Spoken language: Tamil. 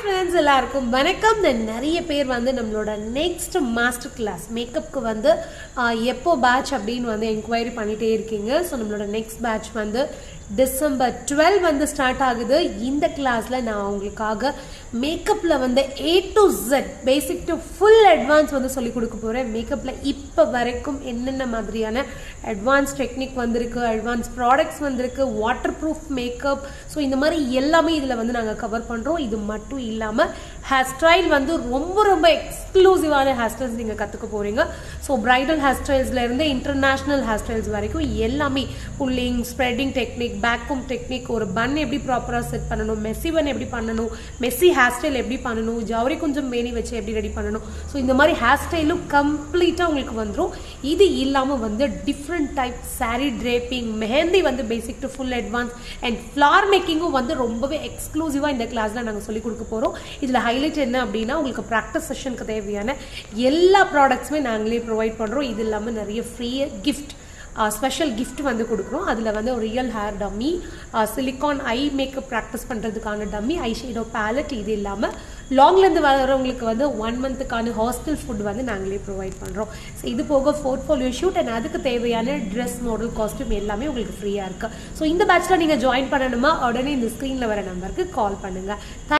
ஃப்ரெண்ட்ஸ் எல்லாருக்கும் வணக்கம் நான் நிறைய பேர் வந்து நம்மளோட நெக்ஸ்ட் மாஸ்டர் கிளாஸ் மேக்கப்புக்கு வந்து ஆஹ், எப்போ பேட்ச் அப்படின்னு வந்து என்கொயரி பண்ணிட்டே இருக்கீங்க ஸோ நம்மளோட நெக்ஸ்ட் பேட்ச் வந்து டிசம்பர் டுவெல் வந்து ஸ்டார்ட் ஆகுது இந்த கிளாஸ்ல நான் உங்களுக்காக மேக்கப்ல வந்து A to Z basic to full advance வந்து சொல்லி கொடுக்க போறேன் மேக்கப்ல இப்போ வரைக்கும் என்னென்ன மாதிரியான அட்வான்ஸ் டெக்னிக் வந்திருக்கு அட்வான்ஸ் ப்ராடக்ட்ஸ் வந்திருக்கு வாட்டர் ப்ரூஃப் மேக்கப் ஸோ இந்த மாதிரி எல்லாமே இதில் வந்து நாங்கள் கவர் பண்ணுறோம் இது மட்டும் இல்லாமல் ஹேர் ஸ்டைல் வந்து ரொம்ப ரொம்ப எக்ஸ்க்ளூசிவான ஹேர் ஸ்டைல்ஸ் நீங்கள் கற்றுக்க போகிறீங்க ஸோ பிரைடல் ஹேர் ஸ்டைல்ஸ்ல இருந்து இன்டர்நேஷ்னல் ஹேர் ஸ்டைல்ஸ் வரைக்கும் எல்லாமே புல்லிங் ஸ்ப்ரெட்டிங் டெக்னிக் பேக்கும் டெக்னிக் ஒரு பன் எப்படி ப்ராப்பராக செட் பண்ணணும் மெஸ்ஸி பன் எப்படி பண்ணணும் மெஸ்ஸி ஹேர் ஸ்டைல் எப்படி பண்ணணும் ஜவுரி கொஞ்சம் மேனி வச்சு எப்படி ரெடி பண்ணணும் ஸோ இந்த மாதிரி ஹேர் ஸ்டைலும் கம்ப்ளீட்டாக உங்களுக்கு வந்துடும் இது இல்லாமல் வந்து different type saree draping mehndi வந்து basic to full advance and flower மேக்கிங்கும் வந்து ரொம்பவே எக்ஸ்க்ளூசிவாக இந்த கிளாஸில் நாங்கள் சொல்லிக் கொடுக்க போகிறோம் இதில் ஹைலைட் என்ன அப்படின்னா உங்களுக்கு ப்ராக்டிஸ் செஷனுக்கு தேவையான எல்லா ப்ராடக்ட்ஸுமே நாங்களே ப்ரொவைட் பண்ணுறோம் இது இல்லாமல் நிறைய ஃப்ரீ கிஃப்ட் ஸ்பெஷல் gift வந்து கொடுக்குறோம் அதில் வந்து ஒரு real hair dummy silicone eye makeup practice பண்ணுறதுக்கான டம்மி ஐ ஷேடோ பேலட் இது இல்லாமல் லாங்லேருந்து வரவங்களுக்கு வந்து ஒன் மந்த்துக்கான ஹாஸ்டல் ஃபுட் வந்து நாங்களே ப்ரொவைட் பண்ணுறோம் ஸோ இது போக போர்ட்ஃபோலியோ ஷூட் அண்ட் அதுக்கு தேவையான ட்ரெஸ் மாடல் காஸ்ட்யூம் எல்லாமே உங்களுக்கு ஃப்ரீயாக இருக்குது ஸோ இந்த பேட்சில் நீங்கள் ஜாயின் பண்ணணுமா உடனே இந்த ஸ்க்ரீனில் வர நம்பருக்கு கால் பண்ணுங்கள்